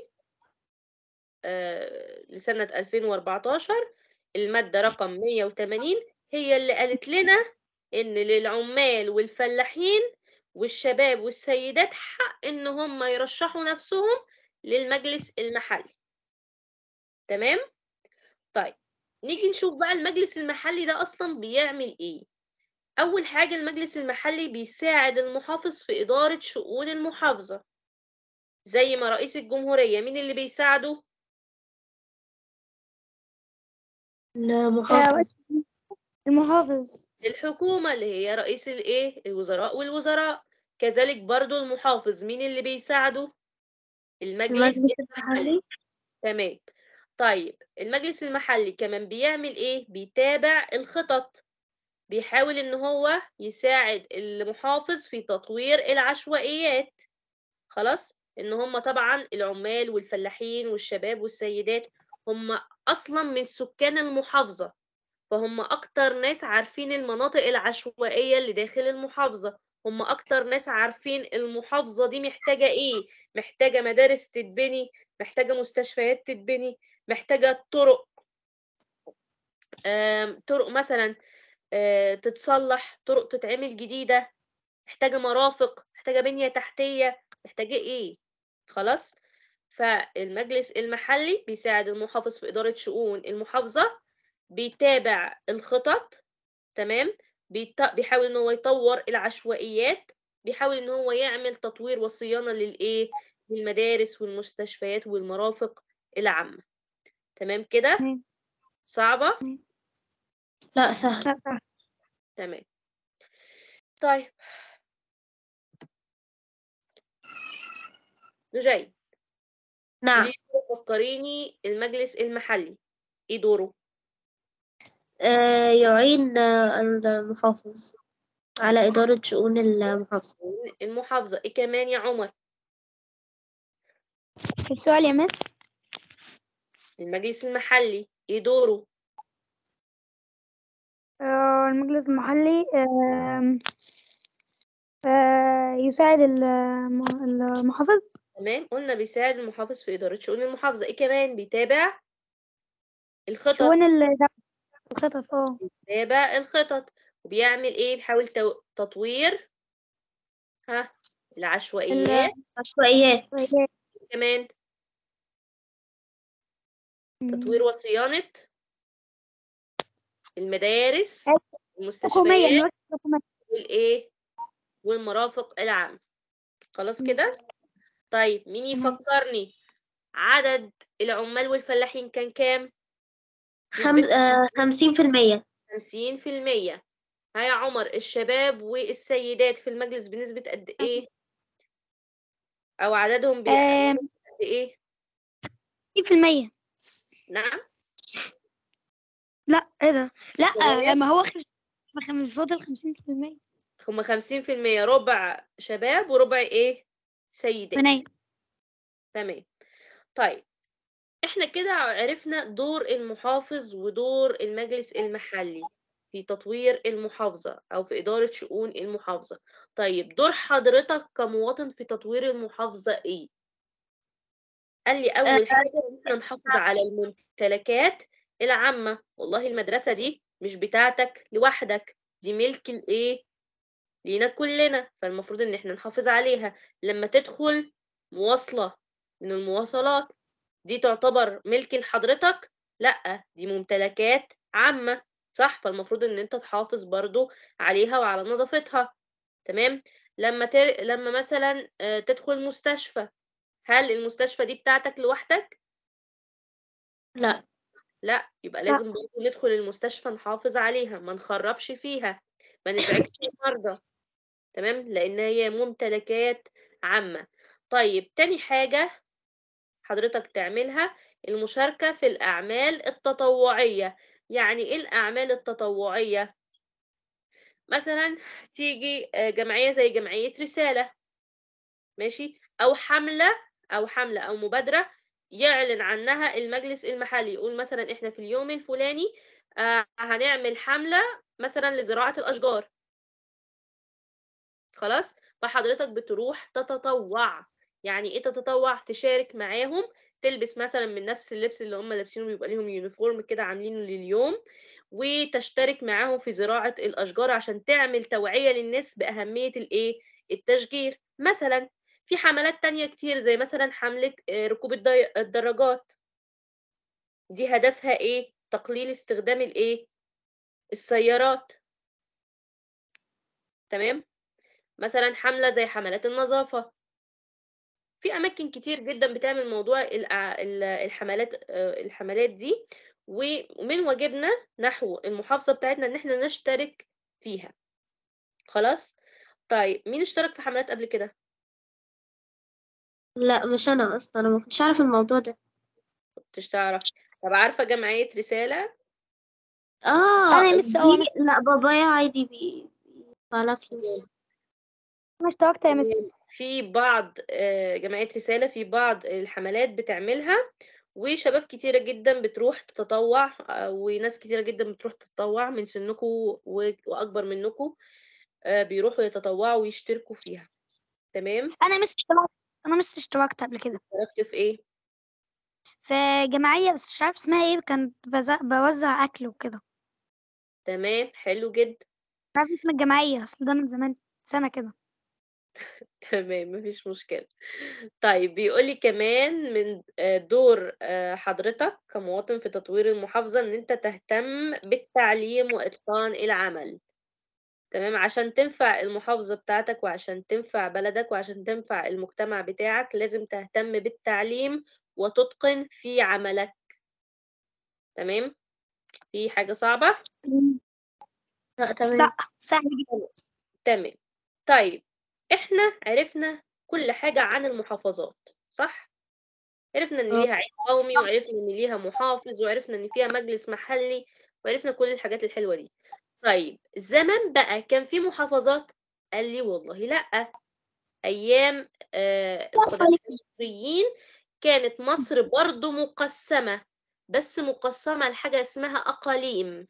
B: آه لسنة 2014 المادة رقم 180 هي اللي قالت لنا إن للعمال والفلاحين والشباب والسيدات حق إن هم يرشحوا نفسهم للمجلس المحلي تمام؟ طيب نيجي نشوف بقى المجلس المحلي ده أصلا بيعمل إيه أول حاجة المجلس المحلي بيساعد المحافظ في إدارة شؤون المحافظة زي ما رئيس الجمهورية مين اللي بيساعده؟
E: المحافظ
C: المحافظ
B: الحكومة اللي هي رئيس الايه الوزراء والوزراء كذلك برضو المحافظ مين اللي بيساعده المجلس
E: المجلس
B: المحلي
E: المحلي
B: تمام طيب المجلس المحلي كمان بيعمل ايه بيتابع الخطط بيحاول ان هو يساعد المحافظ في تطوير العشوائيات خلاص ان هم طبعا العمال والفلاحين والشباب والسيدات هم اصلا من سكان المحافظة فهم اكتر ناس عارفين المناطق العشوائية اللي داخل المحافظة هم اكتر ناس عارفين المحافظة دي محتاجة ايه محتاجة مدارس تتبني محتاجة مستشفيات تتبني محتاجة طرق آم، طرق مثلا آه، تتصلح طرق تتعمل جديدة محتاجة مرافق محتاجة بنية تحتية محتاجة ايه خلاص فالمجلس المحلي بيساعد المحافظ في إدارة شؤون المحافظة بيتابع الخطط تمام بيط- بيحاول ان هو يطور العشوائيات بيحاول ان هو يعمل تطوير وصيانة للايه للمدارس والمستشفيات والمرافق العامة تمام كده
C: تمام.
B: صعبة
E: لا سهل
C: لا صح
B: تمام طيب نجاي
E: نعم
B: ليه فكريني المجلس المحلي ايه دوره
E: آه يعين آه، المحافظ على إدارة شؤون المحافظة
B: المحافظة ايه كمان يا عمر
C: السؤال يا مس
B: المجلس المحلي ايه دوره
C: آه، المجلس المحلي آم، آه، يساعد الم- المحافظ
B: تمام قلنا بيساعد المحافظ في إدارة شؤون المحافظة ايه كمان بيتابع الخطط
C: شؤون ال- الخطط اه
B: بيتابع الخطط وبيعمل ايه بيحاول تو- تطوير ها العشوائيات
E: عشوائيات
B: كمان تطوير وصيانة المدارس
C: حكومية
B: المستشفيات
C: المراكز الحكومية
B: والايه والمرافق العامة خلاص
C: مم.
B: كده طيب مين
C: تمام.
B: يفكرني عدد العمال والفلاحين كان كام
E: خم... آه خمسين في المية
B: خمسين في المية ها يا عمر الشباب والسيدات في المجلس بنسبة قد ايه او عددهم بي-
C: آم،
B: قد ايه
C: 60%
B: نعم
C: لا ايه ده لا
B: صغير؟
C: ما هو خمس- ما كان فاضل 50%
B: هما خمسين في المية ربع شباب وربع ايه سيدات
C: بنات
B: تمام طيب احنا كده عرفنا دور المحافظ ودور المجلس المحلي في تطوير المحافظة أو في إدارة شؤون المحافظة طيب دور حضرتك كمواطن في تطوير المحافظة إيه؟ قال لي أول حاجة إن إحنا نحافظ على الممتلكات العامة والله المدرسة دي مش بتاعتك لوحدك دي ملك الإيه؟ لينا كلنا فالمفروض إن إحنا نحافظ عليها لما تدخل مواصلة من المواصلات دي تعتبر ملك لحضرتك لا دي ممتلكات عامة صح فالمفروض ان انت تحافظ برضو عليها وعلى نظافتها تمام لما تر... لما مثلا آه، تدخل مستشفى هل المستشفى دي بتاعتك لوحدك
E: لا
B: لا يبقى لازم برضو ندخل المستشفى نحافظ عليها ما نخربش فيها ما نزعجش المرضى تمام لان هي ممتلكات عامة طيب تاني حاجة حضرتك تعملها المشاركة في الأعمال التطوعية يعني إيه الأعمال التطوعية؟ مثلا تيجي آه، جمعية زي جمعية رسالة ماشي أو حملة أو حملة أو مبادرة يعلن عنها المجلس المحلي يقول مثلا إحنا في اليوم الفلاني آه، هنعمل حملة مثلا لزراعة الأشجار خلاص فحضرتك بتروح تتطوع يعني ايه تتطوع تشارك معاهم تلبس مثلا من نفس اللبس اللي هم لابسينه بيبقى ليهم يونيفورم كده عاملينه لليوم وتشترك معاهم في زراعة الأشجار عشان تعمل توعية للناس بأهمية الإيه التشجير مثلا في حملات تانية كتير زي مثلا حملة آه، ركوب الدي- الدراجات دي هدفها إيه تقليل استخدام الإيه السيارات تمام مثلا حملة زي حملات النظافة في أماكن كتير جدا بتعمل موضوع الأع- ال- الحملات آه، الحملات دي ومن واجبنا نحو المحافظة بتاعتنا إن إحنا نشترك فيها خلاص طيب مين اشترك في حملات قبل كده
E: لا مش انا اصلا انا ما كنتش عارف الموضوع ده
B: كنتش تعرف طب عارفة جمعية رسالة
E: اه
C: أنا مس- أه،
E: دي لا بابايا عادي بي بيدفع لها فلوس
C: انا اشتركت يا مس
B: في بعض آه، جمعية رسالة في بعض الحملات بتعملها وشباب كتيرة جدا بتروح تتطوع آه، وناس كتيرة جدا بتروح تتطوع من سنكم و- وأكبر منكم آه، بيروحوا يتطوعوا ويشتركوا فيها تمام
C: انا مس اشتركت انا مس اشتركت قبل كده
B: اشتركت في ايه
C: في جمعية بس مش عارف اسمها ايه كانت بز- بوزع اكل وكده
B: تمام حلو جدا
C: مش عارف اسم الجمعية اصل ده من زمان سنة كده
B: تمام مفيش مشكلة طيب بيقولي كمان من آه، دور آه، حضرتك كمواطن في تطوير المحافظة ان انت تهتم بالتعليم واتقان العمل تمام عشان تنفع المحافظة بتاعتك وعشان تنفع بلدك وعشان تنفع المجتمع بتاعك لازم تهتم بالتعليم وتتقن في عملك تمام في حاجة صعبة
E: لا تمام
C: لا سهل جدا
B: تمام طيب احنا عرفنا كل حاجة عن المحافظات صح عرفنا ان
E: اه.
B: ليها عيد قومي وعرفنا ان ليها محافظ وعرفنا ان فيها مجلس محلي وعرفنا كل الحاجات الحلوة دي طيب زمان بقى كان في محافظات قال لي والله لا ايام آه القدماء المصريين كانت مصر برضو مقسمة بس مقسمة لحاجة اسمها أقاليم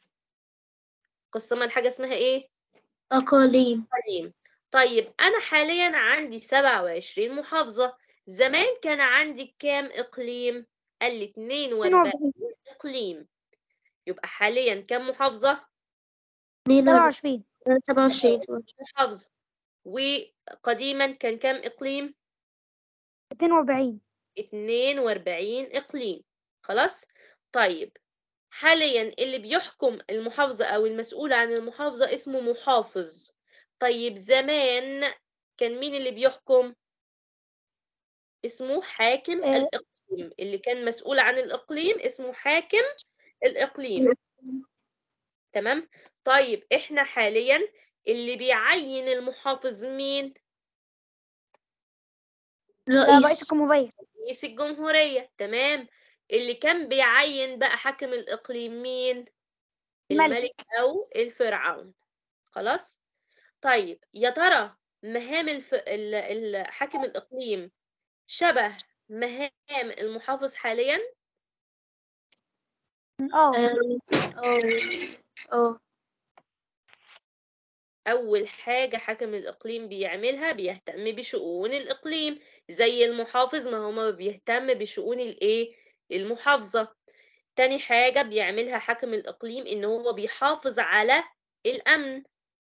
B: مقسمة لحاجة اسمها إيه؟
E: أقاليم
B: أقاليم طيب أنا حاليا عندي 27 محافظة زمان كان عندي كام إقليم؟ قال لي 42 إقليم يبقى حاليا كام محافظة؟
C: 27
E: سبعة وعشرين
B: محافظة وقديما كان كام إقليم؟
C: 42
B: 42 إقليم خلاص طيب حاليا اللي بيحكم المحافظة أو المسؤول عن المحافظة اسمه محافظ طيب زمان كان مين اللي بيحكم اسمه حاكم
C: آه.
B: الإقليم اللي كان مسؤول عن الإقليم اسمه حاكم الإقليم تمام طيب إحنا حاليا اللي بيعين المحافظ مين
C: ده رئيس
E: رئيس
C: الجمهورية
B: رئيس الجمهورية تمام اللي كان بيعين بقى حاكم الإقليم مين
C: الملك.
B: الملك أو الفرعون خلاص طيب يا ترى مهام الف... ال... ال... حاكم الإقليم شبه مهام المحافظ حاليا
C: اه
E: اه اه
B: أول حاجة حاكم الإقليم بيعملها بيهتم بشؤون الإقليم زي المحافظ ما هو ما بيهتم بشؤون الإيه المحافظة تاني حاجة بيعملها حاكم الإقليم إن هو بيحافظ على الأمن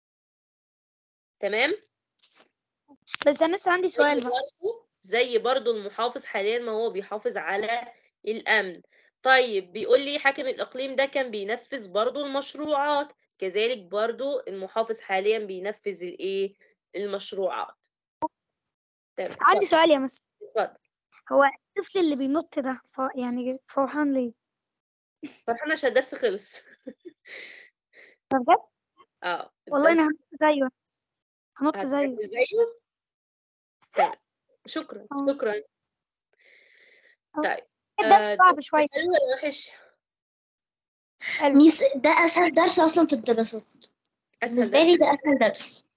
B: تمام
C: بس يا مس عندي
B: زي
C: سؤال بقى
B: برضو زي برضو المحافظ حاليا ما هو بيحافظ على الأمن طيب بيقول لي حاكم الإقليم ده كان بينفذ برضو المشروعات كذلك برضو المحافظ حاليا بينفذ الإيه المشروعات تمام
C: عندي سؤال يا مس
B: اتفضل
C: هو الطفل اللي بينط ده ف... يعني فرحان ليه؟
B: فرحانة عشان الدرس خلص
C: بجد؟
B: اه
C: والله
B: الدرس
C: انا هنط زيه هنط زيه
B: هتعمل زيه تمام شكرا
C: اه.
B: شكرا
C: اه.
B: طيب
C: الدرس
B: آه،
C: صعب شوية
B: حلو ولا وحش؟
C: حلو
E: ميس ده أسهل درس أصلا في الدراسات
B: أسهل
E: بالنسبة
B: درس
E: لي ده أسهل درس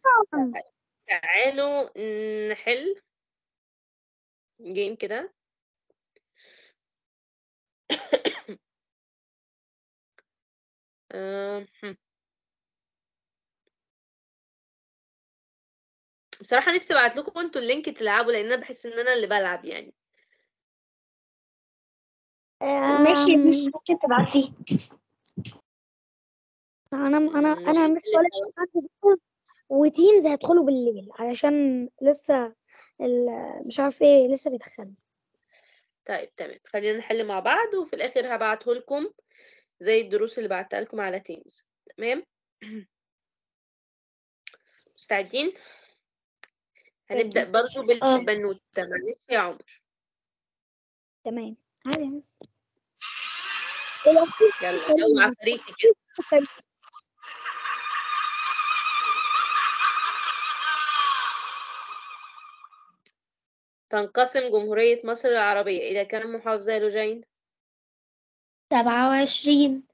B: تعالوا نحل جيم كده آه، هم. بصراحة نفسي ابعت لكم انتوا اللينك تلعبوا لان انا بحس ان انا اللي بلعب يعني
E: ماشي يا
C: أم،
E: ميس ممكن تبعتيه
C: انا انا انا
B: نحل
C: مش ولا
B: سوا.
C: عندي زحمة، وتيمز هيدخلوا بالليل علشان لسه ال- مش عارف ايه لسه بيدخلوا
B: طيب تمام خلينا نحل مع بعض وفي الاخر هبعته لكم زي الدروس اللي بعتها لكم على تيمز تمام مستعدين هنبدأ برضو
E: اه.
B: بالبنوتة معلش يا عمر
C: تمام عادي يا مس
B: يلا جو عفاريتي كده تنقسم جمهورية مصر العربية إلى كم محافظة يا لوجين؟
E: سبعة وعشرين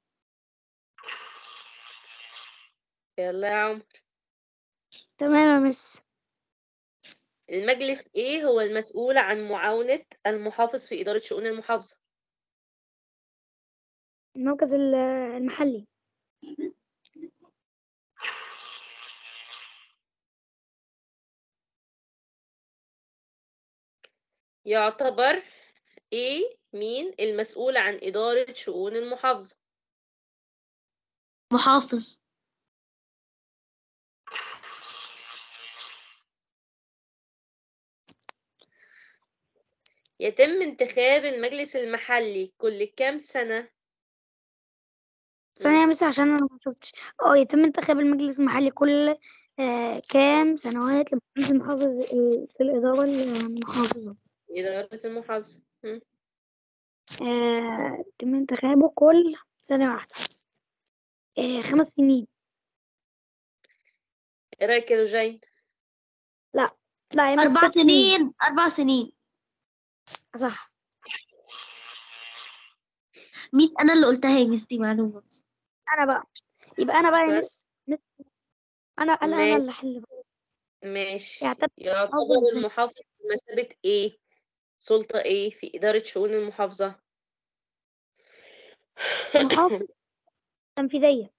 B: يلا يا عمر
C: تمام يا مس
B: المجلس إيه هو المسؤول عن معاونة المحافظ في إدارة شؤون المحافظة؟
C: المركز ال- المحلي
B: يعتبر إيه مين المسؤول عن إدارة شؤون المحافظة؟
E: محافظ
B: يتم انتخاب المجلس المحلي كل كام سنة؟
C: ثانية يا مس عشان أنا ما شفتش اه يتم انتخاب المجلس المحلي كل آه كام سنوات لمجلس المحافظ ال- في الإدارة المحافظة
B: إدارة المحافظة مم.
C: آه يتم انتخابه كل سنة واحدة آه خمس سنين
B: إيه رأيك يا لوجين؟
C: لا يا مس
E: أربع
C: ست
E: سنين أربع سنين
C: صح
E: ميس أنا اللي قلتها يا ميس دي معلومة
C: أنا بقى يبقى أنا بقى يا
B: طيب.
C: مس مس- أنا أنا أنا
B: ماشي.
C: اللي أحل بقى.
B: ماشي
C: يعتبر
B: يعتبر
C: أول حاجة.
B: المحافظ بمثابة إيه؟ سلطة إيه في إدارة شؤون المحافظة؟
C: محافظ تنفيذية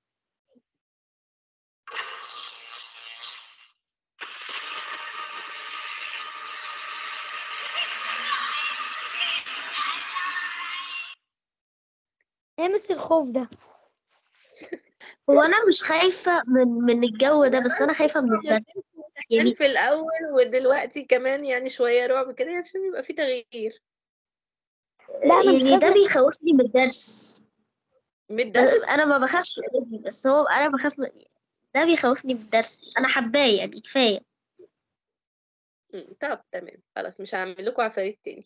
C: ايه مس الخوف ده
E: هو أنا مش خايفة من من الجو ده بس أنا خايفة من البرد
B: كان
E: يعني
B: في الأول ودلوقتي كمان يعني شوية رعب كده عشان يبقى في تغيير
C: لا أنا مش
E: يعني ده
C: خايفة
E: بيخوفني من الدرس
B: من الدرس
E: انا ما بخافش منه، بس هو انا بخاف من... ده بيخوفني من الدرس انا حباه يعني كفايه
B: مم، طب تمام خلاص مش هعمل لكم عفاريت تاني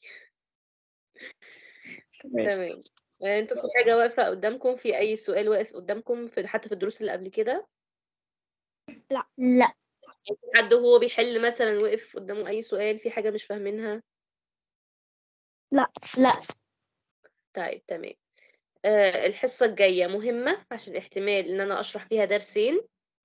B: تمام آه، انتوا في حاجة واقفة قدامكم في أي سؤال واقف قدامكم في حتى في الدروس اللي قبل كده
E: لا
B: حد وهو بيحل مثلا وقف قدامه أي سؤال في حاجة مش فاهمينها
C: لا
E: لا
B: طيب تمام آه الحصة الجاية مهمة عشان احتمال إن أنا أشرح فيها درسين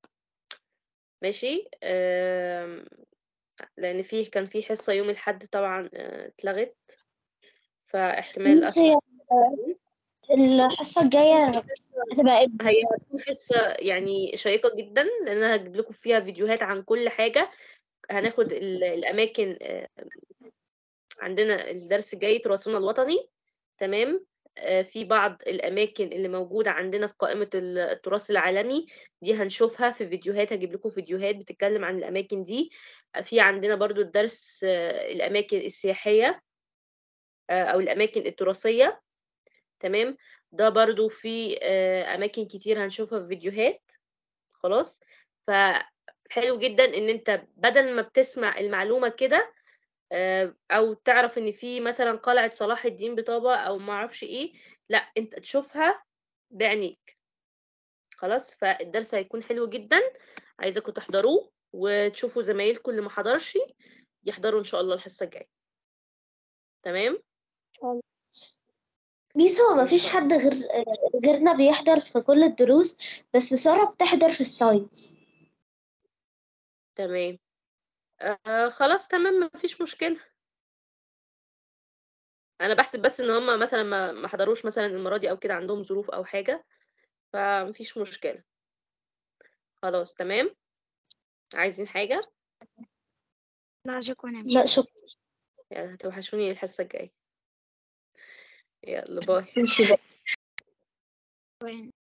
B: ماشي آم، لأن فيه كان في حصة يوم الأحد طبعا آه، اتلغت فاحتمال
E: بس هي
B: أشرح
E: الحصه الجايه هتبقى امتى
B: هي هتكون حصة يعني شيقة جدا لأن أنا هجيب لكم فيها فيديوهات عن كل حاجة هناخد ال- الأماكن آه، عندنا الدرس الجاي تراثنا الوطني تمام آه، في بعض الأماكن اللي موجودة عندنا في قائمة ال- التراث العالمي دي هنشوفها في فيديوهات هجيب لكم فيديوهات بتتكلم عن الأماكن دي آه، في عندنا برضو الدرس آه، الأماكن السياحية آه، أو الأماكن التراثية تمام ده برضو في آه، أماكن كتير هنشوفها في فيديوهات خلاص فحلو جدا ان انت بدل ما بتسمع المعلومة كده آه، او تعرف ان في مثلا قلعة صلاح الدين بطابة او ما اعرفش ايه لا انت تشوفها بعينيك خلاص فالدرس هيكون حلو جدا عايزاكم تحضروه وتشوفوا زمايلكم اللي ما حضرش يحضروا ان شاء الله الحصة الجاية تمام
E: ميس هو
B: إن
E: مفيش
B: شاء
E: حد غير غيرنا بيحضر في كل الدروس بس سارة بتحضر في الساينس
B: تمام آه خلاص تمام مفيش مشكلة انا بحسب بس ان هم مثلا ما ما حضروش مثلا المرة دي او كده عندهم ظروف او حاجة فمفيش مشكلة خلاص تمام عايزين حاجة
C: لا شكرا يا
E: لا
C: مس
E: شكرا
B: يعني هتوحشوني الحصة الجاية يلا باي
E: ماشي بقى
C: شكراً.